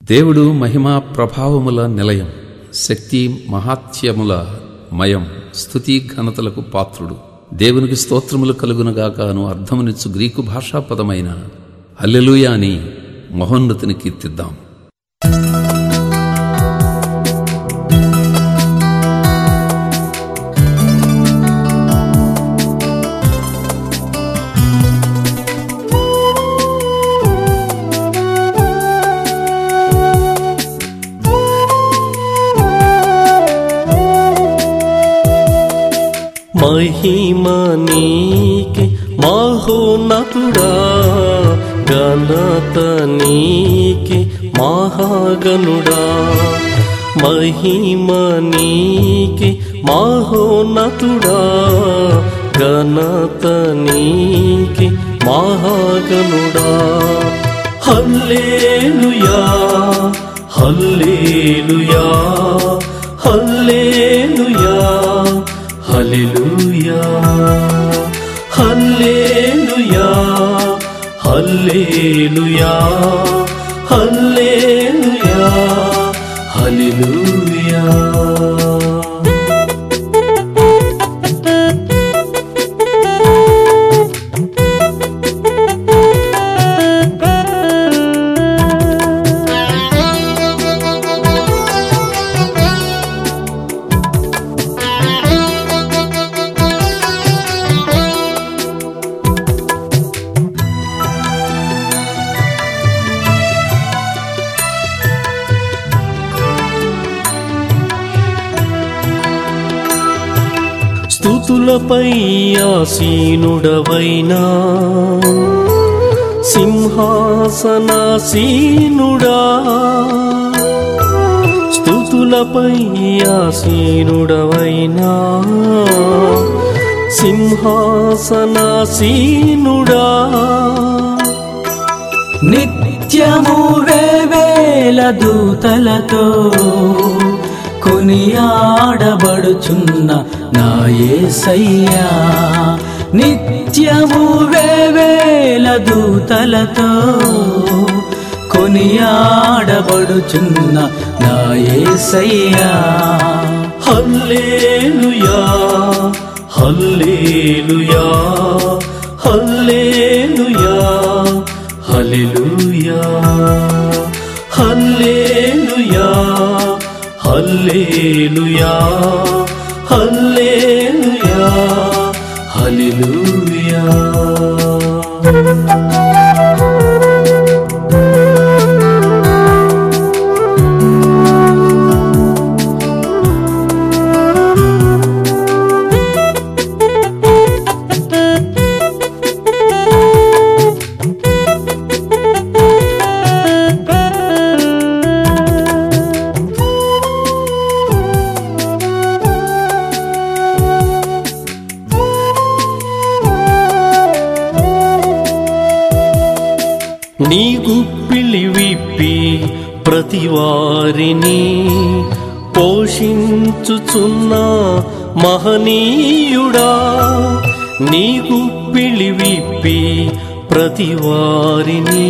దేవుడు మహిమా ప్రభావముల నిలయం శక్తి మహాత్యముల మయం స్థుతి ఘనతలకు పాత్రుడు దేవునికి స్తోత్రములు కలుగునగాకను అర్థమునిచ్చు గ్రీకు భాషా పదమైన హల్లెలూయా అని మహోన్నతిని కీర్తిద్దాం మహిమ నీకే మహోన్నతుడా ఘనత నీకే మహాగనుడా మహిమ నీకే మహోన్నతుడా ఘనత నీకే మహాగనుడా hallelujah hallelujah hallelujah hallelujah hallelujah hallelujah hallelujah hallelujah స్థుతులపై ఆసీనుడవైనా సింహాసనాసీనుడా స్థుతులపై ఆసీనుడవైనా సింహాసనాసీనుడా నిత్యము వేవేల దూతలతో కొనియాడబడుచున్న నా యేసయ్యా నిత్యము వేవేల దూతలతో కొనియాడబడుచున్న నా యేసయ్యా hallelujah hallelujah hallelujah hallelujah hallelujah hallelujah hallelujah hallelujah నీ గుప్పిలి విప్పి ప్రతి వారిని పోషించుచున్న మహనీయుడా నీ గుప్పిలి విప్పి ప్రతి వారిని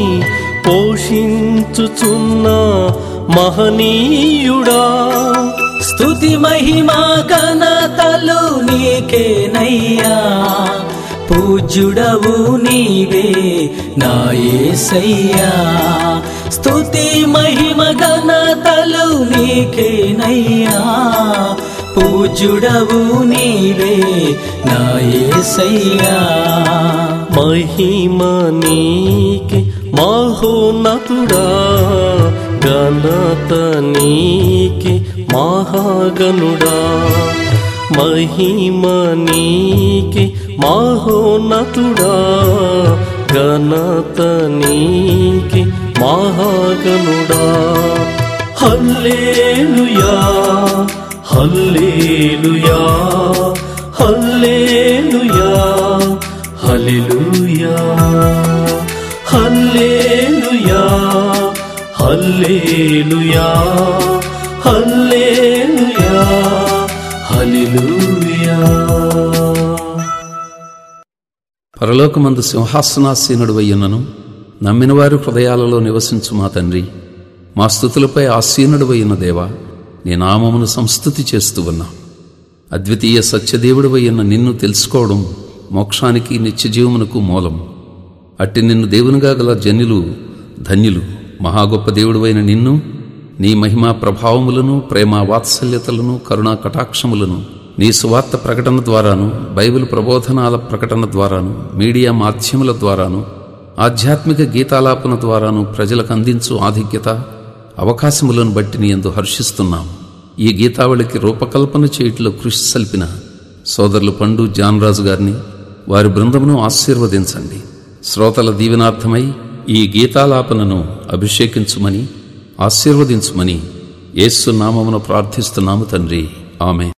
పోషించుచున్న మహనీయుడా స్తుతి మహిమా ఘనతలు నీకేనయ్యా పూజ్యుడవు నీవే నా యేసయ్యా స్తుతి మహిమ ఘనతలు నీకేనయ్యా పూజ్యుడవు నీవే నా యేసయ్యా మహిమ నీకే మహోన్నతుడా ఘనత నీకే మహాగనుడా మహిమ నీకే మహోన్నతుడా ఘనత నీకే మహాగనుడా hallelujah hallelujah hallelujah hallelujah hallelujah hallelujah hallelujah hallelujah పరలోకమందు సింహాసనాసీనుడు అయ్యున్నను నమ్మినవారి హృదయాలలో నివసించు మా తండ్రి మా స్థుతులపై ఆసీనుడవైన దేవా నీ నామమును సంస్థుతి చేస్తూ ఉన్నా అద్వితీయ సత్యదేవుడివైన నిన్ను తెలుసుకోవడం మోక్షానికి నిత్యజీవమునకు మూలం అట్టి నిన్ను దేవునిగా గల జన్యులు ధన్యులు మహా గొప్ప దేవుడివైన నిన్ను నీ మహిమా ప్రభావములను ప్రేమ వాత్సల్యతలను కరుణా కటాక్షములను నీ సువార్త ప్రకటన ద్వారాను బైబిల్ ప్రబోధనాల ప్రకటన ద్వారాను మీడియా మాధ్యముల ద్వారాను ఆధ్యాత్మిక గీతాలాపన ద్వారాను ప్రజలకు అందించు ఆధిక్యత అవకాశములను బట్టి నీ ఎందు హర్షిస్తున్నాం ఈ గీతావళికి రూపకల్పన చేయుటలో కృషి సల్పిన సోదరులు పండు జాన్రాజు గారిని వారి బృందమును ఆశీర్వదించండి శ్రోతల దీవెనార్థమై ఈ గీతాలాపనను అభిషేకించుమని ఆశీర్వదించుమని యేసు నామమును ప్రార్థిస్తున్నాము తండ్రి ఆమె